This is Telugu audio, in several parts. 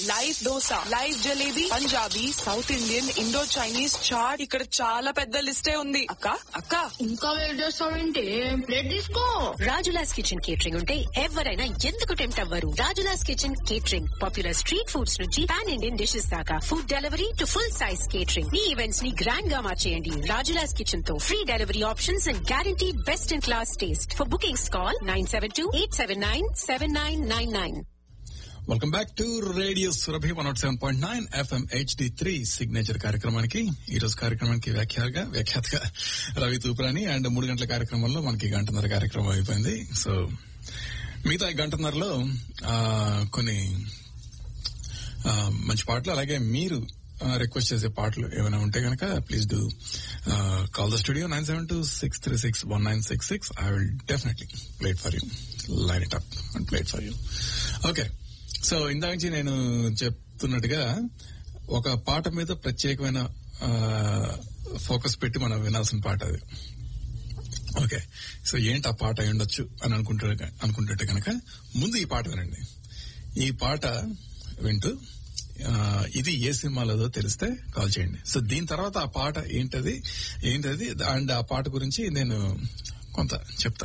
live dosa live jalebi Punjabi South Indian Indo Chinese chaat ఇక్కడ చాలా పెద్ద లిస్టే ఉంది అక్క అక్క ఇంకా వెయిట్ చేస్తావేంటి ప్లేట్ తీసుకో రాజులాస్ కిచెన్ కేటరింగ్ ఉంటే ఎవరైనా ఎందుకు టెంప్ట్ అవ్వరు Rajulas kitchen catering popular street foods నుంచి పాన్ ఇండియన్ డిషెస్ దాకా food delivery to full size catering మీ ఈవెంట్స్ ని గ్రాండ్ గా మార్చేయండి రాజులాస్ కిచెన్ తో free delivery options and guarantee best in class taste for bookings call nine seven two eight seven nine seven nine nine nine welcome back to radio Surabhi one seven point nine FM HD three signature కార్యక్రమానికి ఈ రోజు కార్యక్రమానికి వ్యాఖ్యాతగా వ్యాఖ్యాతగా రవి తూపురాని అండ్ మూడు గంటల కార్యక్రమంలో మనకి గంటన్నర కార్యక్రమం అయిపోయింది సో మిగతా ఈ గంటన్నరలో ఆ, కొన్ని ఆ, మంచి పాటలు అలాగే మీరు రిక్వెస్ట్ చేసే పాటలు ఏమైనా ఉంటే కనుక please do call the studio nine seven two six three six one nine six six I will definitely play it for you line it up and play it for you okay so ఇందాక నుంచి నేను చెప్తున్నట్టుగా ఒక పాట మీద ప్రత్యేకమైన ఫోకస్ పెట్టి మనం వినాల్సిన పాట అది ఓకే సో ఏంటి ఆ పాట అయి ఉండొచ్చు అని అనుకుంటే అనుకుంటుంటే కనుక ముందు ఈ పాట వినండి ఈ పాట వింటూ ఆ, ఇది ఏ సినిమాలోదో తెలిస్తే కాల్ చేయండి సో దీని తర్వాత ఆ పాట ఏంటది ఏంటది అండ్ ఆ పాట గురించి నేను కొంత చెప్తా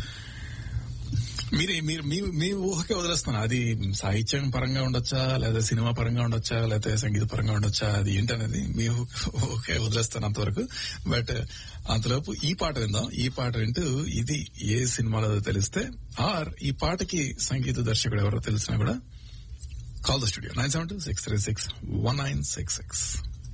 మీరు మీరు మీ మీ ఊహకే వదిలేస్తాను అది సాహిత్యం పరంగా ఉండొచ్చా లేదా సినిమా పరంగా ఉండొచ్చా లేదా సంగీత పరంగా ఉండొచ్చా అది ఏంటనేది మీ ఊహ- ఊహకే వదిలేస్తాను అంతవరకు బట్ అంతలోపు ఈ పాట విందాం ఈ పాట వింటూ ఇది ఏ సినిమాలో తెలిస్తే ఆర్ ఈ పాటకి సంగీత దర్శకుడు ఎవరో తెలిసినా కూడా call the studio nine seven two six three six one nine six six